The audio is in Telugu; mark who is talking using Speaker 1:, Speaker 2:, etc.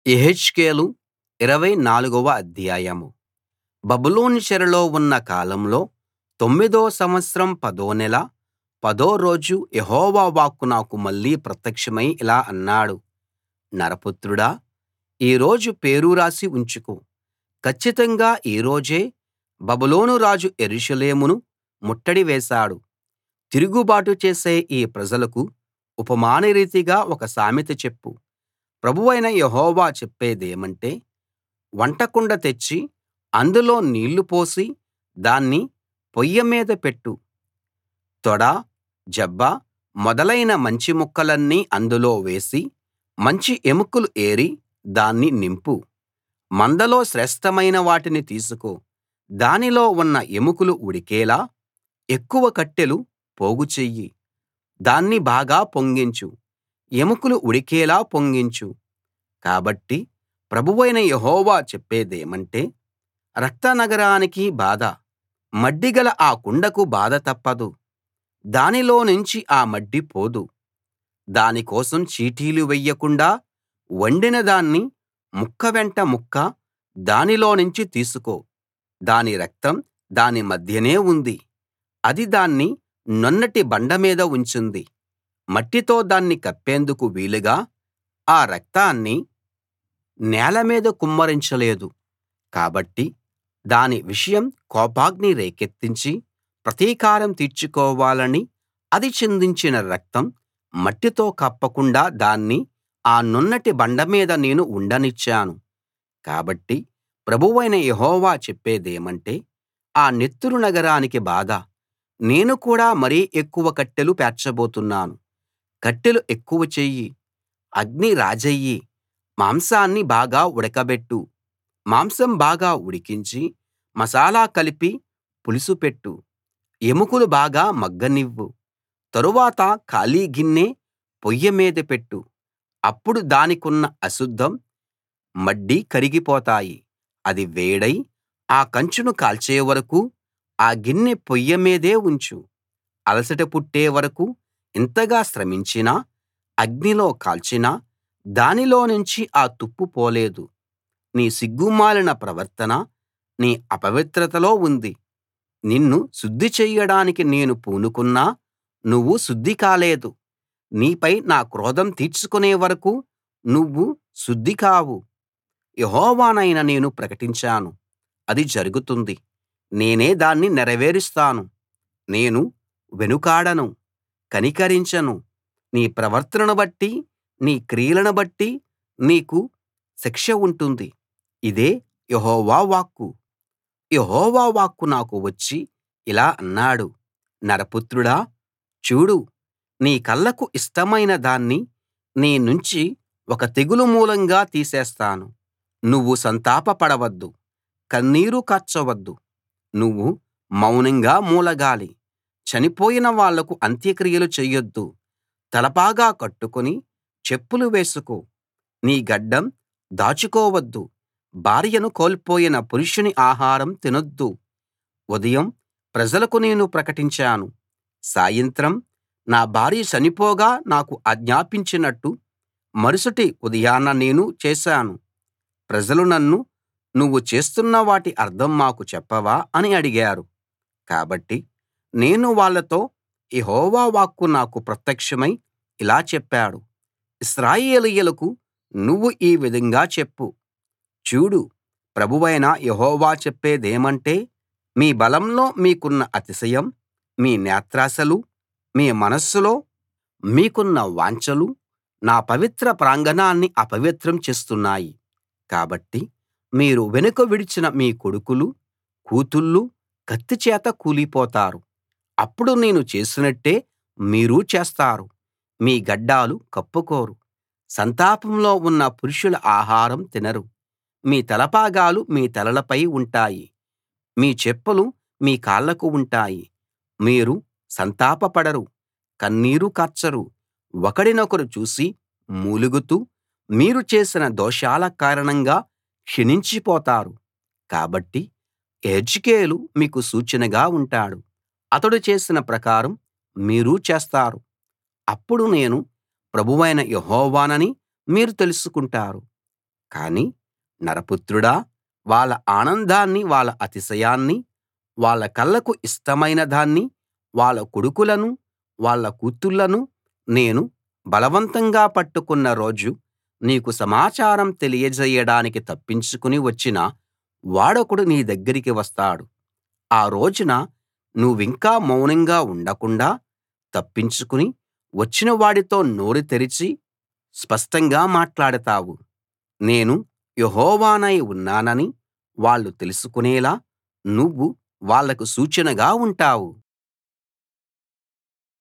Speaker 1: యెహెజ్కేలు ఇరవై నాలుగవ అధ్యాయం బబులోను చెరలో ఉన్న కాలంలో తొమ్మిదో సంవత్సరం పదో నెల పదో రోజు యెహోవా వాక్కు నాకు మళ్ళీ ప్రత్యక్షమై ఇలా అన్నాడు నరపుత్రుడా ఈ రోజు పేరు రాసి ఉంచుకో కచ్చితంగా ఈ రోజే బబులోను రాజు యెరూషలేమును ముట్టడి వేశాడు తిరుగుబాటు చేసే ఈ ప్రజలకు ఉపమానరీతిగా ఒక సామెత చెప్పు ప్రభువైన యెహోవా చెప్పేదేమంటే వంటకుండ తెచ్చి అందులో నీళ్లు పోసి దాన్ని పొయ్యి మీద పెట్టు తొడ జబ్బ మొదలైన మంచి ముక్కలన్నీ అందులో వేసి మంచి ఎముకలు ఏరి దాన్ని నింపు మందలో శ్రేష్ఠమైన వాటిని తీసుకో దానిలో ఉన్న ఎముకలు ఉడికేలా ఎక్కువ కట్టెలు పోగు చెయ్యి దాన్ని బాగా పొంగించు ఎముకలు ఉడికేలా పొంగించు కాబట్టి ప్రభువైన యెహోవా చెప్పేదేమంటే రక్త నగరానికి బాధ మడ్డిగల ఆ కుండకు బాధ తప్పదు దానిలోనుంచి ఆ మడ్డి పోదు దాని కోసం చీటీలు వెయ్యకుండా వండిన దాన్ని ముక్క వెంట ముక్క దానిలోనుంచి తీసుకో దాని రక్తం దాని మధ్యనే ఉంది అది దాన్ని నున్నటి బండ మీద ఉంచింది మట్టితో దాన్ని కప్పేందుకు వీలుగా ఆ రక్తాన్ని నేల మీద కుమ్మరించలేదు కాబట్టి దాని విషయం కోపాగ్ని రేకెత్తించి ప్రతీకారం తీర్చుకోవాలని అది చిందించిన రక్తం మట్టితో కప్పకుండా దాన్ని ఆ నున్నటి బండ మీద నేను ఉండనిచ్చాను కాబట్టి ప్రభువైన యెహోవా చెప్పేదేమంటే ఆ నెత్తురు నగరానికి బాధ నేను కూడా మరీ ఎక్కువ కట్టెలు పేర్చబోతున్నాను కట్టెలు ఎక్కువ చెయ్యి అగ్ని రాజెయ్యి మాంసాన్ని బాగా ఉడకబెట్టు మాంసం బాగా ఉడికించి మసాలా కలిపి పులుసు పెట్టు ఎముకలు బాగా మగ్గనివ్వు తరువాత ఖాళీ గిన్నె పొయ్యి మీద పెట్టు అప్పుడు దానికున్న అశుద్ధం మడ్డి కరిగిపోతాయి అది వేడై ఆ కంచును కాల్చే వరకూ ఆ గిన్నె పొయ్యి మీదే ఉంచు అలసట పుట్టే వరకూ ఇంతగా శ్రమించినా అగ్నిలో కాల్చినా దానిలోనుంచి ఆ తుప్పు పోలేదు నీ సిగ్గుమాలిన ప్రవర్తన నీ అపవిత్రతలో ఉంది నిన్ను శుద్ధి చెయ్యడానికి నేను పూనుకున్నా నువ్వు శుద్ధి కాలేదు నీపై నా క్రోధం తీర్చుకునే వరకూ నువ్వు శుద్ధి కావు యెహోవానైన నేను ప్రకటించాను అది జరుగుతుంది నేనే దాన్ని నెరవేరుస్తాను నేను వెనుకాడను కనికరించను నీ ప్రవర్తనను బట్టి నీ క్రియలను బట్టి నీకు శిక్ష ఉంటుంది ఇదే యెహోవా వాక్కు యెహోవా వాక్కు నాకు వచ్చి ఇలా అన్నాడు నరపుత్రుడా చూడు నీ కళ్ళకు ఇష్టమైన దాన్ని నీ నుంచి ఒక తెగులు మూలంగా తీసేస్తాను నువ్వు సంతాపపడవద్దు కన్నీరు కార్చవద్దు నువ్వు మౌనంగా మూలగాలి చనిపోయిన వాళ్లకు అంత్యక్రియలు చెయ్యొద్దు తలపాగా కట్టుకుని చెప్పులు వేసుకో నీ గడ్డం దాచుకోవద్దు భార్యను కోల్పోయిన పురుషుని ఆహారం తినొద్దు ఉదయం ప్రజలకు నేను ప్రకటించాను సాయంత్రం నా భార్య చనిపోగా నాకు ఆజ్ఞాపించినట్టు మరుసటి ఉదయాన నేను చేశాను ప్రజలు నన్ను నువ్వు చేస్తున్న వాటి అర్థం మాకు చెప్పవా అని అడిగారు కాబట్టి నేను వాళ్ళతో యెహోవా వాక్కు నాకు ప్రత్యక్షమై ఇలా చెప్పాడు ఇశ్రాయేలీయులకు నువ్వు ఈ విధంగా చెప్పు చూడు ప్రభువైన యెహోవా చెప్పేదేమంటే మీ బలంలో మీకున్న అతిశయం మీ నేత్రాశలు మీ మనస్సులో మీకున్న వాంఛలు నా పవిత్ర ప్రాంగణాన్ని అపవిత్రం చేస్తున్నాయి కాబట్టి మీరు వెనుక విడిచిన మీ కొడుకులు కూతుళ్ళు కత్తిచేత కూలిపోతారు అప్పుడు నేను చేసినట్టే మీరూ చేస్తారు మీ గడ్డాలు కప్పుకోరు సంతాపంలో ఉన్న పురుషుల ఆహారం తినరు మీ తలపాగాలు మీ తలలపై ఉంటాయి మీ చెప్పులు మీ కాళ్ళకు ఉంటాయి మీరు సంతాపపడరు కన్నీరు కార్చరు ఒకడినొకరు చూసి మూలుగుతూ మీరు చేసిన దోషాల కారణంగా క్షీణించిపోతారు కాబట్టి యెహెజ్కేలు మీకు సూచనగా ఉంటాడు అతడు చేసిన ప్రకారం మీరూ చేస్తారు అప్పుడు నేను ప్రభువైన యెహోవానని మీరు తెలుసుకుంటారు కానీ నరపుత్రుడా వాళ్ళ ఆనందాన్ని వాళ్ళ అతిశయాన్ని వాళ్ళ కళ్ళకు ఇష్టమైన దాన్ని వాళ్ళ కొడుకులను వాళ్ళ కూతుళ్ళను నేను బలవంతంగా పట్టుకున్న రోజు నీకు సమాచారం తెలియజేయడానికి తప్పించుకుని వచ్చిన వాడొకడు నీ దగ్గరికి వస్తాడు ఆ రోజున నువ్వింకా మౌనంగా ఉండకుండా తప్పించుకుని వచ్చిన వాడితో నోరు తెరిచి స్పష్టంగా మాట్లాడతావు నేను యెహోవానై ఉన్నానని వాళ్ళు తెలుసుకునేలా నువ్వు వాళ్లకు సూచనగా ఉంటావు